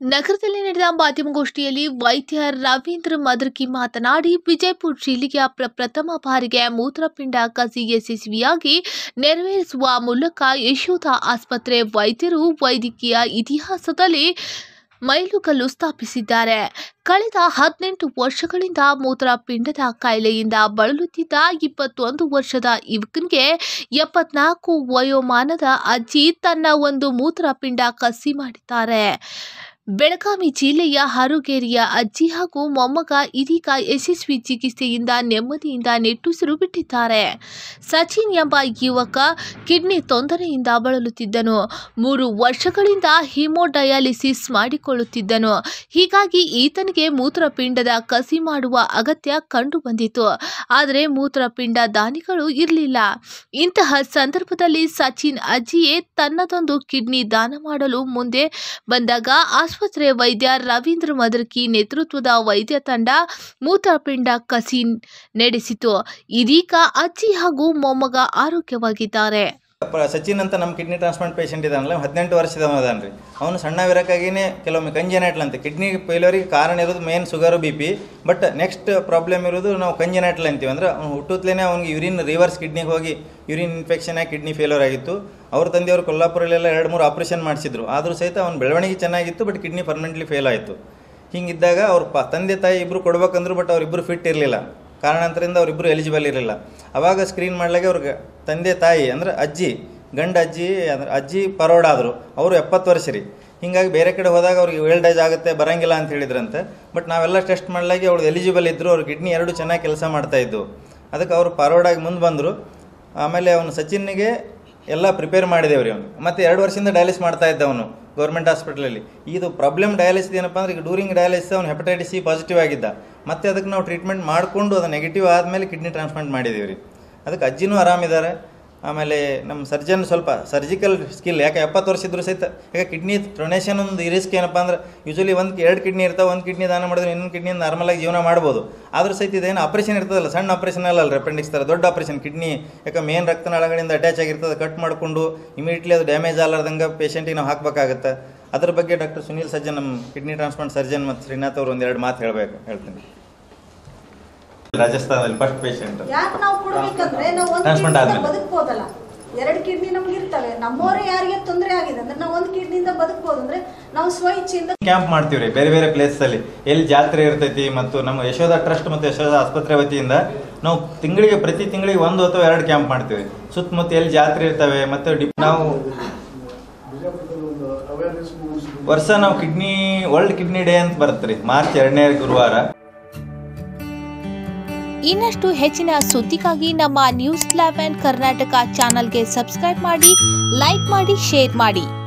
ನಗರದಲ್ಲಿ ನಡೆದ ಮಾಧ್ಯಮಗೋಷ್ಠಿಯಲ್ಲಿ ವೈದ್ಯ ರವೀಂದ್ರ ಮದರ್ಕಿ ಮಾತನಾಡಿ ವಿಜಯಪುರ ಜಿಲ್ಲೆಯ ಪ್ರ- ಪ್ರಥಮ ಬಾರಿಗೆ ಮೂತ್ರಪಿಂಡ ಕಸಿ ಯಶಸ್ವಿಯಾಗಿ ನೆರವೇರಿಸುವ ಮೂಲಕ ಯಶೋಧ ಆಸ್ಪತ್ರೆ ವೈದ್ಯರು ವೈದ್ಯಕೀಯ ಇತಿಹಾಸದಲ್ಲಿ ಮೈಲುಗಲ್ಲು ಸ್ಥಾಪಿಸಿದ್ದಾರೆ ಕಳೆದ ಹದಿನೆಂಟು ವರ್ಷಗಳಿಂದ ಮೂತ್ರಪಿಂಡದ ಕಾಯಿಲೆಯಿಂದ ಬಳಲುತ್ತಿದ್ದ ಇಪ್ಪತ್ತೊಂದು ವರ್ಷದ ಯುವಕನಿಗೆ ಎಪ್ಪತ್ನಾಲ್ಕು ವಯೋಮಾನದ ಅಜ್ಜಿ ತನ್ನ ಒಂದು ಮೂತ್ರಪಿಂಡ ಕಸಿ ಮಾಡಿದ್ದಾರೆ ಬೆಳಗಾವಿ ಜಿಲ್ಲೆಯ ಹರುಗೇರಿಯ ಅಜ್ಜಿ ಹಾಗೂ ಮೊಮ್ಮಗ ಇದೀಗ ಯಶಸ್ವಿ ಚಿಕಿತ್ಸೆಯಿಂದ ನೆಮ್ಮದಿಯಿಂದ ನಿಟ್ಟುಸಿರು ಬಿಟ್ಟಿದ್ದಾರೆ ಸಚಿನ್ ಎಂಬ ಯುವಕ ಕಿಡ್ನಿ ತೊಂದರೆಯಿಂದ ಬಳಲುತ್ತಿದ್ದನು ಮೂರು ವರ್ಷಗಳಿಂದ ಹಿಮೋಡಯಾಲಿಸಿಸ್ ಮಾಡಿಕೊಳ್ಳುತ್ತಿದ್ದನು ಹೀಗಾಗಿ ಈತನಿಗೆ ಮೂತ್ರಪಿಂಡದ ಕಸಿ ಮಾಡುವ ಅಗತ್ಯ ಕಂಡು ಬಂದಿತು ಆದರೆ ಮೂತ್ರಪಿಂಡ ದಾನಿಗಳು ಇರಲಿಲ್ಲ ಇಂತಹ ಸಂದರ್ಭದಲ್ಲಿ ಸಚಿನ್ ಅಜ್ಜಿಯೇ ತನ್ನದೊಂದು ಕಿಡ್ನಿ ದಾನ ಮಾಡಲು ಮುಂದೆ ಬಂದಾಗ ಆಸ್ಪತ್ರೆ ವೈದ್ಯ ರವೀಂದ್ರ ಮದರ್ಕಿ ನೇತೃತ್ವದ ವೈದ್ಯ ತಂಡ ಮೂತ್ರಪಿಂಡ ಕಸಿ ನಡೆಸಿತು ಇದೀಗ ಅಜ್ಜಿ ಹಾಗೂ ಮೊಮ್ಮಗ ಆರೋಗ್ಯವಾಗಿದ್ದಾರೆ ಪ- ಸಚಿನ್ ಅಂತ ನಮ್ಮ ಕಿಡ್ನಿ ಟ್ರಾನ್ಸ್ಪ್ಲಾಂಟ್ ಪೇಷಂಟ್ ಇದಾನಲ್ಲ ಹದಿನೆಂಟು ವರ್ಷದವ ಅದಾನ ರೀ ಅವನು ಸಣ್ಣವಿರಕ್ಕಾಗಿನೇ ಕೆಲವೊಮ್ಮೆ ಕಂಜೆನೆಟ್ಲ್ ಅಂತ ಕಿಡ್ನಿ ಫೇಲ್ಯೂರಿಗೆ ಕಾರಣ ಇರೋದು main sugar B P but next problem ಇರೋದು ನಾವು ಕಂಜೆನೆಟ್ಲ್ ಅಂತೀವಿ ಅಂದ್ರೆ ಅವ್ನು ಹುಟ್ಟುತ್ತಲೇ ಅವ್ನಿಗೆ ಯೂರಿನ್ ರಿವರ್ಸ್ ಕಿಡ್ನಿಗೆ ಹೋಗಿ ಯೂರಿನ್ ಇನ್ಫೆಕ್ಷನ್ ಆಗಿ ಕಿಡ್ನಿ ಫೇಲ್ಯೂರ್ ಆಗಿತ್ತು ಅವ್ರ ತಂದೆಯವರು ಕೊಲ್ಲಾಪುರಲ್ಲೆಲ್ಲ ಎರಡು ಮೂರು ಆಪರೇಷನ್ ಮಾಡಿಸಿದ್ರು ಆದರೂ ಸಹಿತ ಅವ್ನ ಬೆಳವಣಿಗೆ ಚೆನ್ನಾಗಿತ್ತು ಬಟ್ ಕಿಡ್ನಿ ಪರ್ಮನೆಂಟ್ಲಿ ಫೇಲ್ ಆಯಿತು ಹಿಂಗಿದ್ದಾಗ ಅವ್ರ ಪ ತಂದೆ ತಾಯಿ ಇಬ್ಬರು ಕೊಡ್ಬೇಕಂದ್ರು ಬಟ್ ಅವರಿಬ್ಬರು ಫಿಟ್ ಇರಲಿಲ್ಲ ಕಾರಣಾಂತರದಿಂದ ಅವರಿಬ್ಬರು ಎಲಿಜಿಬಲ್ ಇರಲಿಲ್ಲ ಅವಾಗ ಸ್ಕ್ರೀನ್ ಮಾಡ್ಲಾಗೆ ಅವ್ರಿಗೆ ತಂದೆ ತಾಯಿ ಅಂದ್ರೆ ಅಜ್ಜಿ ಗಂಡ ಅಜ್ಜಿ ಅಂದ್ರೆ ಅಜ್ಜಿ ಪರೋಡ್ ಆದರು ಅವರು ಎಪ್ಪತ್ತು ವರ್ಷ ರೀ ಹಿಂಗಾಗಿ ಬೇರೆ ಕಡೆ ಹೋದಾಗ ಅವ್ರಿಗೆ ವೇಲ್ಡ್ ಏಜ್ ಆಗುತ್ತೆ ಬರಂಗಿಲ್ಲ ಅಂತ ಹೇಳಿದ್ರಂತೆ ಬಟ್ ನಾವೆಲ್ಲ ಟೆಸ್ಟ್ ಮಾಡ್ಲಾಗೆ ಅವ್ರು ಎಲಿಜಿಬಲ್ ಇದ್ದರು ಅವ್ರ ಕಿಡ್ನಿ ಎರಡು ಚೆನ್ನಾಗಿ ಕೆಲಸ ಮಾಡ್ತಾ ಇದ್ವು ಅದಕ್ಕೆ ಅವರು ಫಾರ್ವರ್ಡಾಗಿ ಮುಂದೆ ಬಂದರು ಆಮೇಲೆ ಅವನು ಸಚಿನ್ನಿಗೆ ಎಲ್ಲ ಪ್ರಿಪೇರ್ ಮಾಡಿದೇವ್ರಿ ಅವನು ಮತ್ತೆ ಎರಡು ವರ್ಷದಿಂದ ಡಯಾಲಿಸ್ ಮಾಡ್ತಾ ಇದ್ದ ಅವನು ಗೌರ್ಮೆಂಟ್ ಹಾಸ್ಪಿಟಲಲ್ಲಿ ಇದು ಪ್ರಾಬ್ಲಮ್ ಡಯಾಲಿಸಿಸ್ ಏನಪ್ಪ ಅಂದ್ರೆ ಈಗ ಡೂರಿಂಗ್ ಡಯಾಲಿಸಿಸ್ ಅವ್ನು ಹೆಪಟೈಟಿಸ್ ಸಿ ಪಾಸಿಟಿವ್ ಆಗಿದ್ದ ಮತ್ತೆ ಅದಕ್ಕೆ ನಾವು ಟ್ರೀಟ್ಮೆಂಟ್ ಮಾಡಿಕೊಂಡು ಅದು ನೆಗೆಟಿವ್ ಆದಮೇಲೆ ಕಿಡ್ನಿ ಟ್ರಾನ್ಸ್ಪ್ಲಾಂಟ್ ಮಾಡಿದ್ದೀವಿ ರೀ ಅದಕ್ಕೆ ಅಜ್ಜಿನೂ ಆರಾಮಿದ್ದಾರೆ ಆಮೇಲೆ ನಮ್ಮ ಸರ್ಜನ್ ಸ್ವಲ್ಪ ಸರ್ಜಿಕಲ್ ಸ್ಕಿಲ್ ಯಾಕೆ ಎಪ್ಪತ್ತು ವರ್ಷ ಇದ್ರು ಸಹಿತ ಈಗ ಕಿಡ್ನಿ ಡೊನೇಷನ್ ಒಂದು ರಿಸ್ಕ್ ಏನಪ್ಪ ಅಂದ್ರೆ ಯೂಶಲಿ ಒಂದು ಎರಡು ಕಿಡ್ನಿ ಇರ್ತಾವೆ ಒಂದು ಕಿಡ್ನಿ ದಾನ ಮಾಡಿದ್ರೆ ಇನ್ನೊಂದು ಕಿಡ್ನಿ ನಾರ್ಮಲಾಗಿ ಜೀವನ ಮಾಡ್ಬೋದು ಆದ್ರೂ ಸಹಿತ ಇದೇನು ಆಪರೇಷನ್ ಇರ್ತದಲ್ಲ ಸಣ್ಣ ಆಪರೇಷನ್ ಅಲ್ಲ ಅಲ್ಲ ಅಪೆಂಡಿಕ್ಸ್ ಥರ ದೊಡ್ಡ ಆಪರೇಷನ್ ಕಿಡ್ನಿ ಯಾಕೆ ಮೇನ್ ರಕ್ತನಾಳಗಳಿಂದ ಅಟ್ಯಾಚ್ ಆಗಿರ್ತದೆ ಕಟ್ ಮಾಡಿಕೊಂಡು ಇಮಿಡಿಯೇಟ್ಲಿ ಅದು ಡ್ಯಾಮೇಜ್ ಆಗಲಾರ್ದಂಗೆ ಪೇಷಂಟಿಗೆ ನಾವು ಹಾಕಬೇಕಾಗತ್ತೆ ಅದ್ರ ಬಗ್ಗೆ ಡಾಕ್ಟರ್ ಸುನೀಲ್ ಸಜ್ಜನ್ ನಮ್ಮ ಕಿಡ್ನಿ ಟ್ರಾನ್ಸ್ಪ್ಲಾಂಟ್ ಸರ್ಜನ್ ಮತ್ತು ಶ್ರೀನಾಥ್ ಅವರು ಒಂದೆರಡು ಮಾತು ಹೇಳಬೇಕು ಹೇಳ್ತೀನಿ ರಾಜಸ್ಥಾನದಲ್ಲಿ ಫಸ್ಟ್ ಪೇಷಂಟ್ ಯಾಕೆ ನಾವು ಕೊಡ್ಬೇಕಂದ್ರೆ ನಾವು ಒಂದು Transplant ಕಿಡ್ನಿಯಿಂದ ಆದ್ಮೇಲೆ. ಬದುಕ್ಬೋದಲ್ಲ ಎರಡು ಕಿಡ್ನಿ ನಮ್ಗೆ ಇರ್ತವೆ ನಮ್ಮವರೇ ಯಾರಿಗೆ ತೊಂದರೆ ಆಗಿದೆ ಅಂದ್ರೆ ನಾವು ಒಂದು ಕಿಡ್ನಿಯಿಂದ ಬದುಕ್ಬೋದು ಅಂದ್ರೆ ನಾವು ಸ್ವ ಇಚ್ಛೆಯಿಂದ ಕ್ಯಾಂಪ್ ಮಾಡ್ತೀವಿ ರೀ ಬೇರೆ ಬೇರೆ ಪ್ಲೇಸ್ ಅಲ್ಲಿ ಎಲ್ಲಿ ಜಾತ್ರೆ ಇರ್ತೈತಿ ಮತ್ತು ನಮ್ಮ ಯಶೋಧ ಟ್ರಸ್ಟ್ ಮತ್ತು ಯಶೋಧ ಆಸ್ಪತ್ರೆ ವತಿಯಿಂದ ನಾವು ತಿಂಗಳಿಗೆ ಪ್ರತಿ ತಿಂಗಳಿಗೆ ಒಂದು ಅಥವಾ ಎರಡು ಕ್ಯಾಂಪ್ ಮಾಡ್ತೀವಿ ಸುತ್ತಮುತ್ತ ಎಲ್ಲಿ ಜಾತ್ರೆ ಇರ್ತವೆ ಮತ್ತೆ ಡಿ- ನಾವು ವರ್ಷ ನಾವು ಕಿಡ್ನಿ ವರ್ಲ್ಡ್ ಕಿಡ್ನಿ ಡೇ ಅಂತ ಬರುತ್ತೆ ರೀ ಮಾರ್ಚ್ ಎರಡನೇ ಗುರುವಾರ ಇನ್ನಷ್ಟು ಹೆಚ್ಚಿನ ಸುದ್ದಿಗಾಗಿ ನಮ್ಮ ನ್ಯೂಸ್ ಲೆವೆನ್ ಕರ್ನಾಟಕ ಚಾನಲ್ಗೆ ಸಬ್ಸ್ಕ್ರೈಬ್ ಮಾಡಿ ಲೈಕ್ ಮಾಡಿ ಶೇರ್ ಮಾಡಿ